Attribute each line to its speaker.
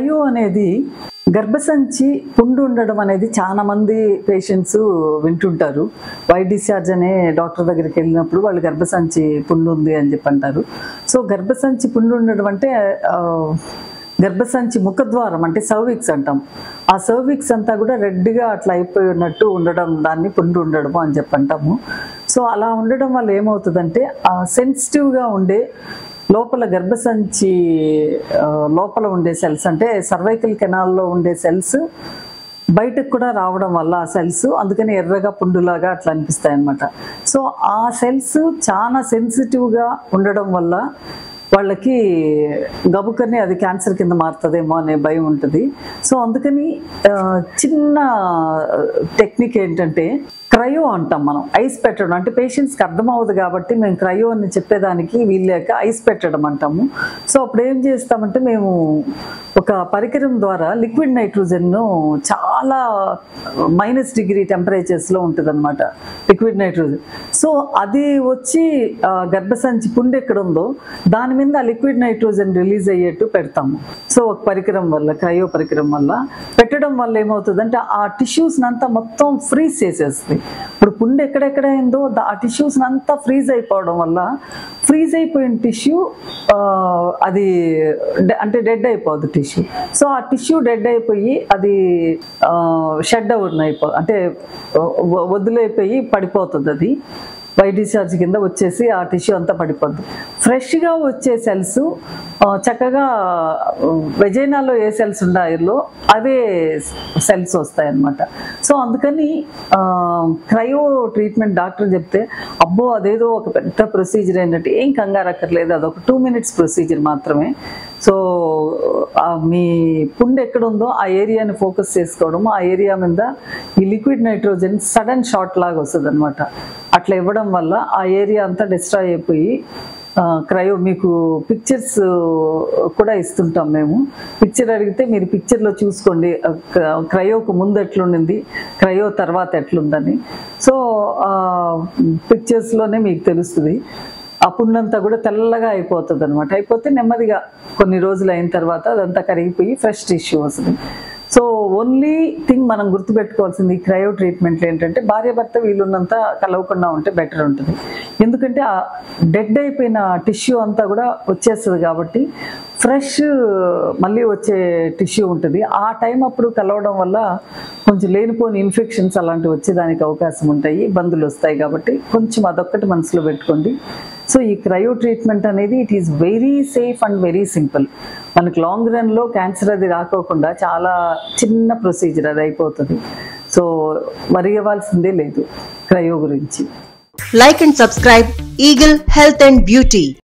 Speaker 1: Cryo అనేది గర్భసంచి పుండు ఉండడం అనేది చాలా మంది పేషెంట్స్ వింటుంటారు వైట్ డిశ్చార్జ్ అనే డాక్టర్ దగ్గరికి వెళ్ళినప్పుడు వాళ్ళు గర్భసంచి పుండు ఉంది అని చెప్పి అంటారు సో గర్భసంచి పుండు ఉండడం అంటే ఆ, గర్భసంచి ముఖద్వారం అంటే సర్విక్స్ అంటాం ఆ సర్విక్స్ అంతా కూడా రెడ్గా అట్లా అయిపోయినట్టు ఉండడం దాన్ని పుండు ఉండడం అని చెప్పి అంటాము సో అలా ఉండడం వల్ల ఏమవుతుందంటే ఆ సెన్సిటివ్గా ఉండే లోపల గర్భసంచి ఆ, లోపల ఉండే సెల్స్ అంటే సర్వైకల్ కెనాల్లో ఉండే సెల్స్ బయటకు కూడా రావడం వల్ల ఆ సెల్స్ అందుకని ఎర్రగా పుండులాగా అట్లా అనిపిస్తాయి అనమాట సో ఆ సెల్స్ చాలా సెన్సిటివ్గా ఉండడం వల్ల వాళ్ళకి గబుకని అది క్యాన్సర్ కింద మారుతుందేమో అనే భయం ఉంటుంది సో అందుకని ఆ, చిన్న టెక్నిక్ ఏంటంటే క్రయో అంటాం మనం ఐస్ పెట్టడం అంటే పేషెంట్స్కి అర్థమవుతుంది కాబట్టి మేము క్రయో అని చెప్పేదానికి వీళ్ళాక ఐస్ పెట్టడం అంటాము సో అప్పుడు ఏం చేస్తామంటే మేము ఒక పరికరం ద్వారా లిక్విడ్ నైట్రోజన్ను చాలా మైనస్ డిగ్రీ టెంపరేచర్స్లో ఉంటుంది అనమాట లిక్విడ్ నైట్రోజన్ సో అది వచ్చి ఆ, గర్భసంచి పుండు ఎక్కడ ఉందో దాని మీద ఆ లిక్విడ్ నైట్రోజన్ రిలీజ్ అయ్యేట్టు పెడతాము సో ఒక పరికరం వల్ల క్రయో పరికరం వల్ల పెట్టడం వల్ల ఏమవుతుందంటే ఆ టిష్యూస్ అంతా మొత్తం ఫ్రీజ్ చేసేస్తుంది ఇప్పుడు పుండు ఎక్కడెక్కడ అయిందో దా- ఆ టిష్యూస్ అంతా ఫ్రీజ్ అయిపోవడం వల్ల ఫ్రీజ్ అయిపోయిన టిష్యూ అది డె- అంటే డెడ్ అయిపోద్ది టిష్యూ సో ఆ టిష్యూ డెడ్ అయిపోయి అది షెడ్ డౌన్ అయిపో అంటే వ- వదిలైపోయి పడిపోతుంది అది వైట్ డిశ్చార్జ్ కింద వచ్చేసి ఆ టిష్యూ అంతా పడిపోద్ది ఫ్రెష్గా వచ్చే సెల్స్ చక్కగా వెజైనాలో ఏ సెల్స్ ఉన్నాయో అవే సెల్స్ వస్తాయి అన్నమాట సో అందుకని క్రయో ట్రీట్మెంట్ డాక్టర్ చెప్తే అబ్బో అదేదో ఒక పెద్ద ప్రొసీజర్ అయినట్టు ఏం కంగారు అక్కర్లేదు అదొక టూ మినిట్స్ ప్రొసీజర్ మాత్రమే సో ఆ మీ పుండు ఎక్కడ ఉందో ఆ ఏరియాని ఫోకస్ చేసుకోవడం ఆ ఏరియా మీద ఈ లిక్విడ్ నైట్రోజన్ సడన్ షాట్ లాగా వస్తుంది అనమాట అట్లా ఇవ్వడం వల్ల ఆ ఏరియా అంతా డిస్ట్రాయ్ అయిపోయి ఆ, క్రయో మీకు పిక్చర్స్ కూడా ఇస్తుంటాం మేము పిక్చర్ అడిగితే మీరు పిక్చర్లో చూసుకోండి ఆ, క్ర- క్రయోకు ముందు ఎట్లుండింది క్రయో తర్వాత ఎట్లుందని సో పిక్చర్స్లోనే మీకు తెలుస్తుంది ఆ పుండంతా కూడా తెల్లగా అయిపోతుంది అనమాట అయిపోతే నెమ్మదిగా కొన్ని రోజులు అయిన తర్వాత అదంతా కరిగిపోయి ఫ్రెష్ టిష్యూ వస్తుంది సో ఓన్లీ థింగ్ మనం గుర్తుపెట్టుకోవాల్సింది ఈ క్రయో ట్రీట్మెంట్లు ఏంటంటే భార్య భర్త వీళ్ళున్నంత కలవకుండా ఉంటే బెటర్ ఉంటుంది ఎందుకంటే ఆ డెడ్ అయిపోయిన టిష్యూ అంతా కూడా వచ్చేస్తుంది కాబట్టి ఫ్రెష్ మళ్ళీ వచ్చే టిష్యూ ఉంటుంది ఆ టైం అప్పుడు కలవడం వల్ల కొంచెం లేనిపోని ఇన్ఫెక్షన్స్ అలాంటివి వచ్చేదానికి అవకాశం ఉంటాయి ఇబ్బందులు వస్తాయి కాబట్టి కొంచెం అదొక్కటి మనసులో పెట్టుకోండి సో ఈ క్రయో ట్రీట్మెంట్ అనేది it is very safe and very simple మనకి లాంగ్ రన్లో క్యాన్సర్ అది రాకోకుండా చాలా చిన్న ప్రొసీజర్ అది అయిపోతుంది సో వరి అవ్వాల్సిందే లేదు క్రయో గురించి
Speaker 2: Like and subscribe Eagle Health and Beauty.